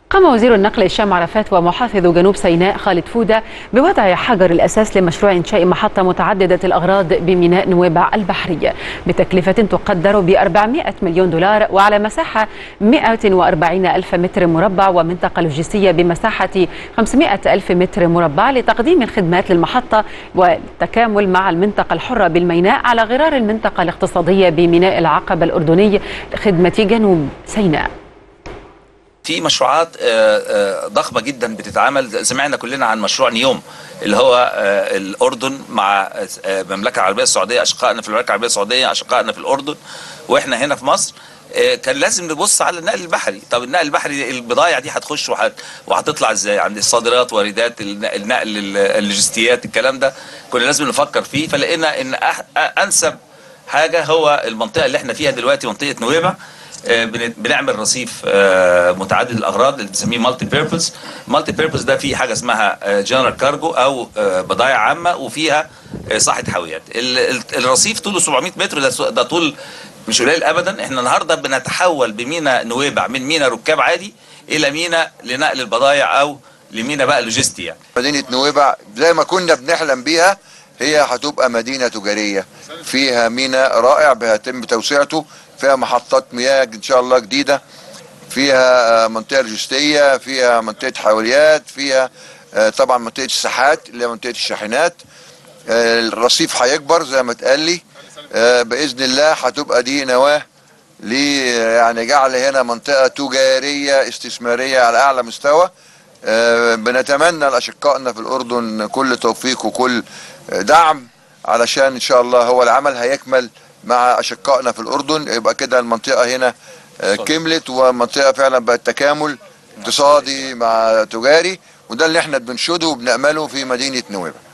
قام وزير النقل هشام عرفات ومحافظ جنوب سيناء خالد فودة بوضع حجر الأساس لمشروع إنشاء محطة متعددة الأغراض بميناء نويبع البحري بتكلفة تقدر ب 400 مليون دولار وعلى مساحة 140 ألف متر مربع ومنطقة لوجستية بمساحة 500 ألف متر مربع لتقديم الخدمات للمحطة والتكامل مع المنطقة الحرة بالميناء على غرار المنطقة الاقتصادية بميناء العقبة الأردني لخدمة جنوب سيناء في مشروعات ضخمه جدا بتتعمل سمعنا كلنا عن مشروع نيوم اللي هو الاردن مع المملكه العربيه السعوديه اشقائنا في المملكه العربيه السعوديه اشقائنا في الاردن واحنا هنا في مصر كان لازم نبص على النقل البحري طب النقل البحري البضائع دي هتخش وهتطلع ازاي عند الصادرات واردات النقل اللوجستيات الكلام ده كنا لازم نفكر فيه فلقينا ان انسب حاجه هو المنطقه اللي احنا فيها دلوقتي منطقه نويبع بنعمل رصيف متعدد الاغراض اللي بنسميه مالتي بيربز مالتي بيربز ده فيه حاجه اسمها جنرال كارجو او بضائع عامه وفيها صحه حاويات الرصيف طوله 700 متر ده, ده طول مش قليل ابدا احنا النهارده بنتحول بمينا نويبع من مينا ركاب عادي الى مينا لنقل البضائع او لمينا بقى لوجستي يعني مدينه نويبع زي ما كنا بنحلم بيها هي هتبقى مدينه تجاريه فيها ميناء رائع بيتم توسعته فيها محطات مياه ان شاء الله جديده فيها منطقه لوجستيه فيها منطقه حاويات فيها طبعا منطقه الساحات اللي هي منطقه الشاحنات الرصيف هيكبر زي ما اتقال لي باذن الله هتبقى دي نواه ل يعني جعل هنا منطقه تجاريه استثماريه على اعلى مستوى بنتمنى لاشقائنا في الاردن كل توفيق وكل دعم علشان ان شاء الله هو العمل هيكمل مع اشقائنا في الاردن يبقى كده المنطقه هنا كملت ومنطقه فعلا بقت تكامل اقتصادي مع تجاري وده اللي احنا بنشده وبنامله في مدينه نويبع